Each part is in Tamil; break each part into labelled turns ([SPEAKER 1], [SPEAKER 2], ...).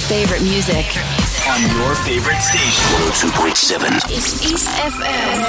[SPEAKER 1] favorite music.
[SPEAKER 2] on your favorite station. 102.7.
[SPEAKER 1] It's East FM.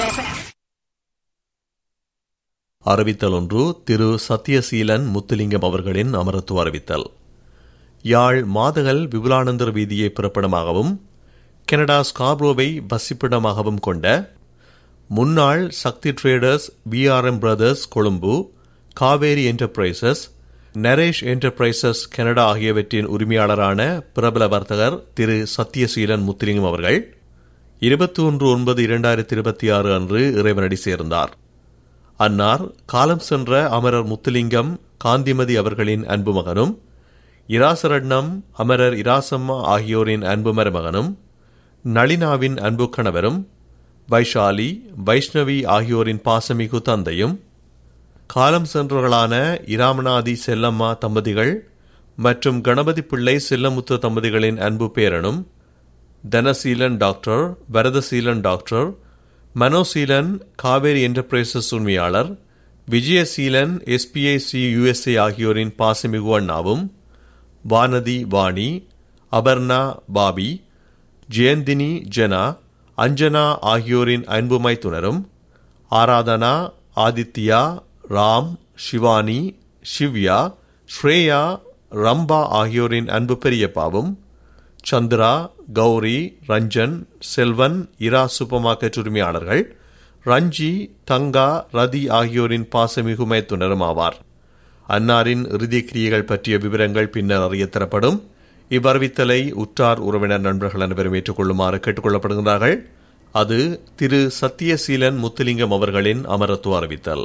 [SPEAKER 3] அறிவித்தல் ஒன்று திரு சத்யசீலன் முத்துலிங்கம் அவர்களின் அமரத்துவ அறிவித்தல் யாழ் மாதகல் விபுலானந்தர் வீதியை பிறப்பிடமாகவும் கனடா ஸ்காப்ரோவை வசிப்பிடமாகவும் கொண்ட முன்னாள் Sakthi traders BRM brothers Colombo Kaveri enterprises Naresh enterprises Canada ஆகியவற்றின் உரிமையாளரான பிரபல வர்த்தகர் திரு சத்யசீலன் முத்துலிங்கம் அவர்கள் இருபத்தி ஒன்று ஒன்பது இரண்டாயிரத்தி இருபத்தி ஆறு அன்று இறைவனடி சேர்ந்தார் அன்னார் காலம் சென்ற அமரர் முத்துலிங்கம் காந்திமதி அவர்களின் அன்பு மகனும் இராசரட்னம் அமரர் இராசம்மா ஆகியோரின் அன்பு மருமகனும் நளினாவின் அன்பு கணவரும் வைஷாலி வைஷ்ணவி ஆகியோரின் பாசமிகு தந்தையும் காலம் சென்றவர்களான இராமநாதி செல்லம்மா தம்பதிகள் மற்றும் கணபதி பிள்ளை செல்லமுத்து தம்பதிகளின் அன்பு பேரனும் Thanaseelan doctor Varathaseelan doctor Manoseelan Kaveri enterprises உரிமையாளர் விஜயசீலன் எஸ்பிஐசி யுஎஸ்ஏ ஆகியோரின் பாசமிகு அண்ணாவும் வானதி வாணி அபர்ணா பாபி ஜெயந்தினி ஜனா அஞ்சனா ஆகியோரின் அன்பு மைத்துனரும் ஆராதனா ஆதித்யா ராம் சிவானி சிவ்யா ஸ்ரேயா ரம்பா ஆகியோரின் அன்பு பெரியப்பாவும் சந்திரா கௌரி ரஞ்சன் செல்வன் இரா சூப்பர் மார்க்கெட் உரிமையாளர்கள் ரஞ்சி தங்கா ரதி ஆகியோரின் பாசமிகு மைத்துனரும் ஆவார் அன்னாரின் இறுதி கிரியைகள் பற்றிய விவரங்கள் பின்னர் அறியத் தரப்படும் இவ்வறிவித்தலை உற்றார் உறவினர் நண்பர்கள் அனைவரும் ஏற்றுக்கொள்ளுமாறு கேட்டுக்கொள்ளப்படுகிறார்கள் அது திரு சத்தியசீலன் முத்துலிங்கம் அவர்களின் அமரத்துவ அறிவித்தல்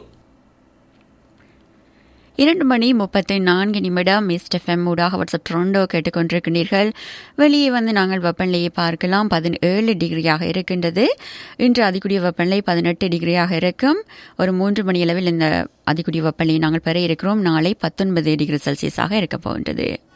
[SPEAKER 4] இரண்டு மணி முப்பத்தி நான்கு நிமிடம் மிஸ்ட் எஃப்எம் ஊடாக வாட்ஸ்அப் ட்ரோண்டோ கேட்டுக்கொண்டிருக்கிறீர்கள் வெளியே வந்து நாங்கள் வெப்பநிலையை பார்க்கலாம் பதினேழு டிகிரியாக இருக்கின்றது இன்று அதிகூடிய வெப்பநிலை பதினெட்டு டிகிரியாக இருக்கும் ஒரு மூன்று மணி அளவில் இந்த அதிகூடிய வெப்பநிலையை நாங்கள் பெற இருக்கிறோம் நாளை பத்தொன்பது டிகிரி செல்சியஸாக இருக்கப் போகின்றது